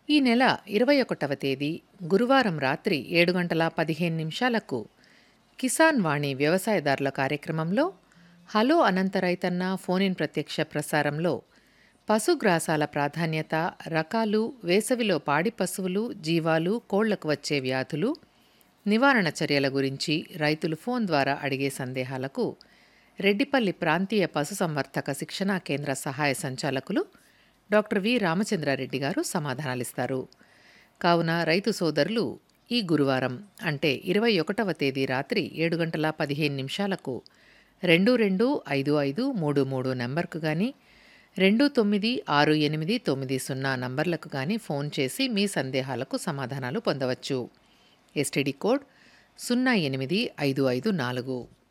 ఈ నెల ఇరవై ఒకటవ తేదీ గురువారం రాత్రి ఏడు గంటల పదిహేను నిమిషాలకు కిసాన్ వాణి వ్యవసాయదారుల కార్యక్రమంలో హలో అనంత రైతన్న ఫోన్ ఇన్ ప్రత్యక్ష ప్రసారంలో పశుగ్రాసాల ప్రాధాన్యత రకాలు వేసవిలో పాడి పశువులు జీవాలు కోళ్లకు వచ్చే వ్యాధులు నివారణ చర్యల గురించి రైతులు ఫోన్ ద్వారా అడిగే సందేహాలకు రెడ్డిపల్లి ప్రాంతీయ పశుసంవర్ధక శిక్షణా కేంద్ర సహాయ సంచాలకులు డాక్టర్ వి రామచంద్రారెడ్డి గారు సమాధానాలిస్తారు కావున రైతు సోదరులు ఈ గురువారం అంటే ఇరవై ఒకటవ తేదీ రాత్రి ఏడు గంటల పదిహేను నిమిషాలకు రెండు రెండు ఐదు ఐదు మూడు మూడు నెంబర్కు కానీ రెండు తొమ్మిది ఆరు ఎనిమిది తొమ్మిది సున్నా నంబర్లకు కానీ ఫోన్ చేసి మీ సందేహాలకు సమాధానాలు పొందవచ్చు ఎస్టీడీ కోడ్ సున్నా ఎనిమిది ఐదు ఐదు నాలుగు